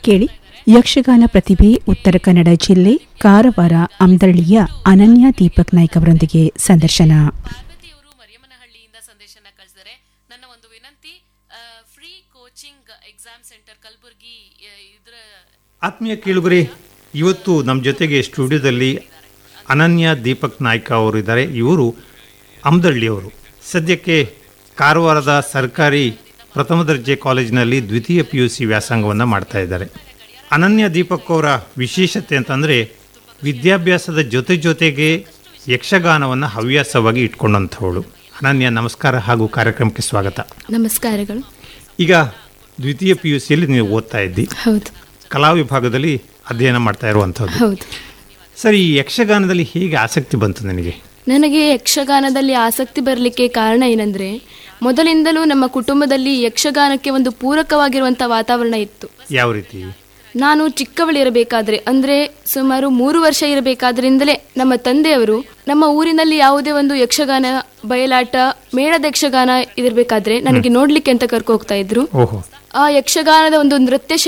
ಕೇಳಿ ಯಕ್ಷಗಾನ ಪ್ರತಿಭೆ ಉತ್ತರ ಕನ್ನಡ ಜಿಲ್ಲೆ ಕಾರವಾರ ಅಮ್ದಳ್ಳಿಯ ಅನನ್ಯ ದೀಪಕ್ ನಾಯ್ಕ್ ಅವರೊಂದಿಗೆ ಸಂದರ್ಶನ ಪಾರ್ವತಿಯವರು ಮರಿಯಮ್ಮನಹಳ್ಳಿಯಿಂದ ಸಂದೇಶನ ಕಳಿಸಿದರೆ ನನ್ನ ಒಂದು ವಿನಂತಿ free coaching exam centre Kalaburagi ಆ, ಇದ್ರ ಆತ್ಮೀಯ ಕೇಳುಗರೆ ಇವತ್ತು ನಮ್ಮ ಜೊತೆಗೆ ಸ್ಟುಡಿಯೋದಲ್ಲಿ ಅನನ್ಯ ದೀಪಕ್ ನಾಯ್ಕ ಅವರು ಇದ್ದಾರೆ ಇವರು ಅಮ್ದಳ್ಳಿಯವರು ಸದ್ಯಕ್ಕೆ ಕಾರವಾರದ ಸರ್ಕಾರಿ ಪ್ರಥಮ ದರ್ಜೆ ಕಾಲೇಜಿನಲ್ಲಿ ದ್ವಿತೀಯ ಪಿ ಯು ಸಿ ವ್ಯಾಸಂಗವನ್ನು ಮಾಡ್ತಾ ಇದ್ದಾರೆ ಅನನ್ಯ ದೀಪಕ್ ಅವರ ವಿಶೇಷತೆ ಅಂತಂದರೆ ವಿದ್ಯಾಭ್ಯಾಸದ ಜೊತೆ ಜೊತೆಗೆ ಯಕ್ಷಗಾನವನ್ನು ಹವ್ಯಾಸವಾಗಿ ಇಟ್ಕೊಂಡಂಥವಳು ಅನನ್ಯ ನಮಸ್ಕಾರ ಹಾಗೂ ಕಾರ್ಯಕ್ರಮಕ್ಕೆ ಸ್ವಾಗತ ನಮಸ್ಕಾರಗಳು ಈಗ ದ್ವಿತೀಯ ಪಿ ಯು ಸಿಯಲ್ಲಿ ನೀವು ಓದ್ತಾ ಇದ್ದಿ ಹೌದು ಕಲಾ ವಿಭಾಗದಲ್ಲಿ ಅಧ್ಯಯನ ಮಾಡ್ತಾ ಇರುವಂಥದ್ದು ಹೌದು ಸರಿ ಈ ಯಕ್ಷಗಾನದಲ್ಲಿ ಹೇಗೆ ಆಸಕ್ತಿ ಬಂತು ನನಗೆ ನನಗೆ ಯಕ್ಷಗಾನದಲ್ಲಿ ಆಸಕ್ತಿ ಬರಲಿಕ್ಕೆ ಕಾರಣ ಏನಂದ್ರೆ ಮೊದಲಿಂದಲೂ ನಮ್ಮ ಕುಟುಂಬದಲ್ಲಿ ಯಕ್ಷಗಾನಕ್ಕೆ ಒಂದು ಪೂರಕವಾಗಿರುವಂಥ ವಾತಾವರಣ ಇತ್ತು ಯಾವ ರೀತಿ ನಾನು ಚಿಕ್ಕವಳಿರಬೇಕಾದ್ರೆ ಅಂದ್ರೆ ಸುಮಾರು ಮೂರು ವರ್ಷ ಇರಬೇಕಾದ್ರಿಂದಲೇ ನಮ್ಮ ತಂದೆಯವರು ನಮ್ಮ ಊರಿನಲ್ಲಿ ಯಾವುದೇ ಒಂದು ಯಕ್ಷಗಾನ ಬಯಲಾಟ ಮೇಳದ ಯಕ್ಷಗಾನ ಇದಿರ್ಬೇಕಾದ್ರೆ ನನಗೆ ನೋಡ್ಲಿಕ್ಕೆ ಅಂತ ಕರ್ಕೊ ಹೋಗ್ತಾ ಇದ್ರು ಓಹೋ ಆ ಯಕ್ಷಗಾನದ ಒಂದು ನೃತ್ಯ